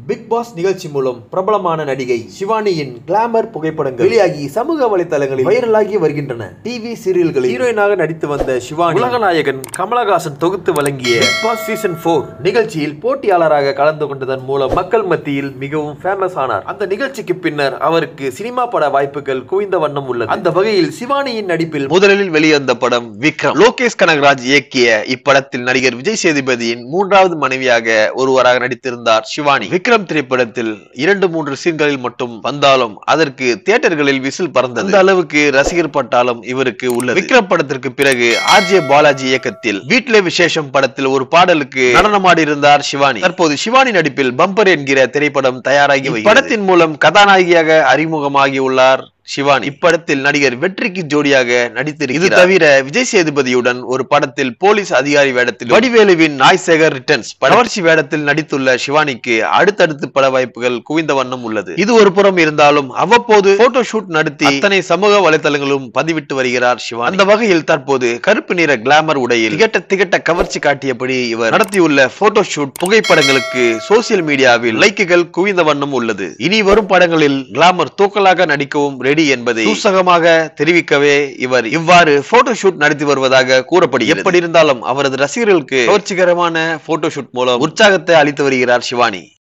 Big pass நிகழ்ச்சி மூலம் பிரபலமான நடிகை சிவானியின் கிளாமர் புகைப்படங்கள் வெளியாகி சமூக வலைதளங்களில் வைரலாகி வருகின்றன டிவி சீரியல்களில் ஹீரோயினாக நடித்து வந்த சிவானி உலகநாயகன் கமலஹாசன் தொகுத்து வழங்கிய பிக் பாஸ் சீசன் போர் நிகழ்ச்சியில் போட்டியாளராக கலந்து கொண்டதன் மூலம் மக்கள் மத்தியில் மிகவும் ஃபேமஸ் ஆனார் அந்த நிகழ்ச்சிக்கு பின்னர் அவருக்கு சினிமா பட வாய்ப்புகள் குவிந்த வண்ணம் உள்ளது அந்த வகையில் சிவானியின் நடிப்பில் முதலில் வெளிவந்த படம் விக்ரம் லோகேஷ் கனகராஜ் இயக்கிய இப்படத்தில் நடிகர் விஜய் சேதுபதியின் மூன்றாவது மனைவியாக ஒருவராக நடித்திருந்தார் சிவானி விக்ரம் திரைப்படத்தில் இரண்டு மூன்று சீன்களில் மட்டும் வந்தாலும் அதற்கு தியேட்டர்களில் விசில் பறந்தது அந்த அளவுக்கு ரசிகர் பட்டாலும் இவருக்கு உள்ளது விக்ரம் படத்திற்கு பிறகு ஆர்ஜே பாலாஜி இயக்கத்தில் வீட்டிலே விசேஷம் படத்தில் ஒரு பாடலுக்கு நடனமாடி இருந்தார் சிவானி தற்போது சிவானி நடிப்பில் பம்பர் என்கிற திரைப்படம் தயாராகி வருகிறது. படத்தின் மூலம் கதாநாயகியாக அறிமுகமாகி உள்ளார் சிவானி இப்படத்தில் நடிகர் வெற்றிக்கு ஜோடியாக நடித்திருக்கிறார் இது தவிர விஜய் சேதுபதியுடன் ஒரு படத்தில் போலீஸ் அதிகாரி வேடத்தில் வடிவேலுவின் நாய்சேகர் ரிட்டர்ன்ஸ் கவர்ச்சி வேடத்தில் நடித்துள்ள சிவானிக்கு அடுத்தடுத்து பட வாய்ப்புகள் குவிந்த வண்ணம் உள்ளது இது ஒரு புறம் இருந்தாலும் அவ்வப்போது போட்டோ ஷூட் நடத்தி அத்தனை சமூக வலைதளங்களும் பதிவிட்டு வருகிறார் சிவானி அந்த வகையில் தற்போது கருப்பு நிற கிளாமர் உடையில் திகட்ட திகட்ட கவர்ச்சி காட்டியபடி இவர் நடத்தியுள்ள போட்டோ ஷூட் புகைப்படங்களுக்கு சோசியல் மீடியாவில் லைக்குகள் குவிந்த வண்ணம் உள்ளது இனி வரும் படங்களில் கிளாமர் தூக்கலாக நடிக்கவும் ரெடி என்பதை சூசகமாக தெரிவிக்கவே இவர் இவ்வாறு போட்டோ ஷூட் நடத்தி வருவதாக கூறப்படுகிறது எப்படி இருந்தாலும் அவரது ரசிகர்களுக்கு கவர்ச்சிகரமான போட்டோ ஷூட் மூலம் உற்சாகத்தை அளித்து வருகிறார் சிவானி